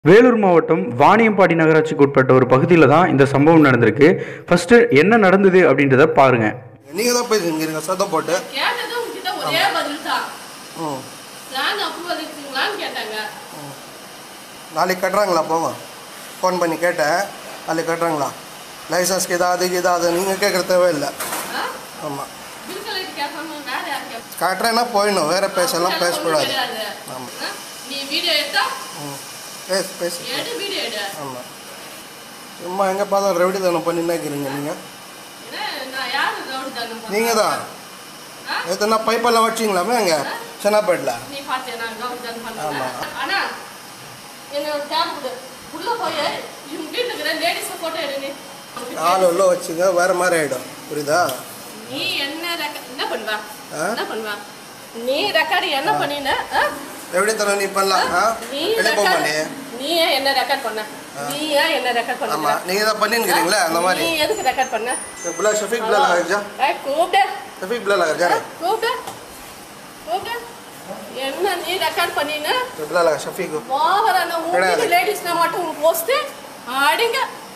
வேலூர் மாவட்டம் வாணியம்பாடி நகராட்சிக்கு உட்பட்ட ஒரு பகுதியில் தான் இந்த சம்பவம் நடந்திருக்கு ஃபர்ஸ்ட் என்ன நடந்தது அப்படின்றத பாருங்க நீங்கள் தான் போய் செஞ்சுருங்க சத்தம் போட்டு கேட்டது உங்ககிட்ட ஒரே பதில் தான் ம் பிளான் அப்ரூவல் இருக்குங்களான்னு கேட்டாங்க நாளைக்கு கட்டுறாங்களா போங்க ஃபோன் பண்ணி கேட்டேன் நாளைக்கு கட்டுறாங்களா லைசன்ஸ்க்கு இதாவது இதாவது நீங்கள் கேட்குற தேவையில்லை ஆமாம் பில் கலெக்ட் கேட்காம வேற யார் கேட்பா? கட்டுறேன்னா போயிடணும் வேறு பேசலாம் ஒண்ணும் பேசக்கூடாது கிடையாது. ஆமாம் ஆ? நீ வீடியோ எடுத்தா ம் பேசு பேசு எடு வீடியோ எடு ஆமாம் சும்மா எங்கே பார்த்தா ரெவடி தானே பண்ணி நினைக்கிறீங்க நீங்கள் ஏன்னா, நான் யாரு ரவுடி தானே பண்ணா? நீங்கள் தான் ஆ? எத்தனை பைப்பெல்லாம் வச்சிங்களாமே அங்கே சென்னாப்பேட்டில் நீ பார்த்தியா நான் ரவுடி தானே பண்ணேன் ஆமா. ஆனா என்னோட டேப் கொடு உள்ள போய் இவங்க வீட்டுல இருக்கிற லேடிஸ் போட்டோ எடு நீ ஆள் உள்ள வச்சுங்க வேறு மாதிரி ஆகிடும் புரியுதா நீ என்ன ரெக்க- என்ன பண்ணுவா ஆ? என்ன பண்ணுவா நீ ரெக்கார்டு என்ன பண்ணின ஆ? எப்படி தர நீ பண்ணலாம் ஆ நீ வெளியே போக record- மாட்டே நீ ஏன் என்ன ரெக்கார்ட் பண்ண நீ ஏன் என்ன ரெக்கார்ட் பண்ண ஆமாம் நீங்கள் தான் பண்ணிருக்கிறீங்களே அந்த மாதிரி நீ எதுக்கு ரெக்கார்ட் பண்ண बुला शफीक बुला लगा जा ஏய், கூப்பிடு शफीक बुला लगा जा रे கூப்பிடு கூப்பிடு என்ன நீ ரெக்கார்ட் பண்ணின तो बुला लगा शफीक को ஓவரான கிடையாது. வீட்டு லேடிஸ்னா மட்டும் உன் போஸ்ட் ஆடிங்க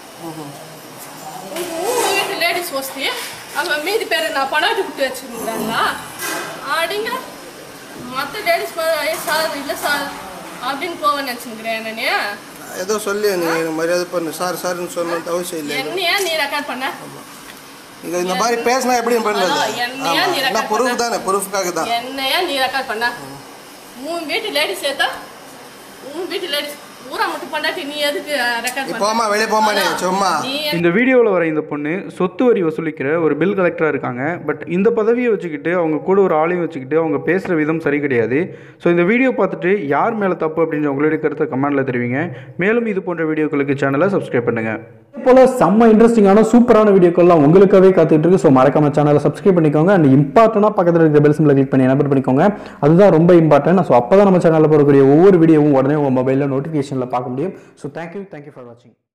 உங்க வீட்டு லேடிஸ் போஸ்ட் அங்க மீதி பேர் நான் பணாட்டி விட்டு வச்சுருந்தாங்களா ஆடிங்க மற்ற லேடிஸ் சார் இல்லை சார் அப்படின்னு போவேன்னு நினச்சிருக்கிறேன் நானே ஏதோ சொல்லி நீ மரியாதை பண்ணு சார் சார்னு சொல்லணும்னு அவசியம் இல்லை என்னையா நீ ரெக்கார்ட் பண்ண நீங்க இந்த மாதிரி பேசினா எப்படி பண்ணுறது அதான், என்னையா ஆமா நீ என்ன record ப்ரூஃப் பண்ண? தானே ப்ரூஃப்காக தான் என்னையா நீ ரெக்கார்ட் பண்ண உன் வீட்டு லேடிஸ் சேர்த்தா உன் வீட்டு லேடிஸ் ஊரா மட்டும் பண்ணாட்டி நீ எதுக்கு ரெக்கார்ட் நீ பண்ண போம்மா வெளியே போம்மா நீ சும்மா நீ இந்த வீடியோவில் வர இந்த பொண்ணு சொத்து வரி வசூலிக்கிற ஒரு பில் கலெக்டராக இருக்காங்க பட் இந்த பதவியை வச்சுக்கிட்டு அவங்க கூட ஒரு ஆளையும் வச்சுக்கிட்டு அவங்க பேசுகிற விதம் சரி கிடையாது ஸோ இந்த வீடியோ பார்த்துட்டு யார் மேலே தப்பு அப்படின்னு உங்களுடைய கருத்தை கமெண்ட்டில் தெரிவிங்க மேலும் இது போன்ற வீடியோக்களுக்கு சேனலை சப்ஸ்கிரைப் பண்ணுங்கள் இதே போல செம்ம இன்ட்ரெஸ்டிங்கான சூப்பரான வீடியோக்கள்லாம் உங்களுக்காகவே காத்துட்டு இருக்கு ஸோ மறக்காம சேனலை சப்ஸ்கிரைப் பண்ணிக்கோங்க அண்ட் இம்பார்ட்டனாக பக்கத்தில் இருக்கிற பெல் சிம்பிளை கிளிக் பண்ணி எனபிள் பண்ணிக்கோங்க அதுதான் ரொம்ப இம்பார்ட்டன்ட் ஸோ அப்போ தான் நம்ம சேனலில் போடக்கூடிய ஒவ்வொரு வீடியோவும் உடனே உங்கள் மொபைலில் நோட்டிஃபிகேஷனில் பார்க்க முடியும் ஸோ தேங்க்யூ தேங்க்யூ ஃபார் வாட்சிங்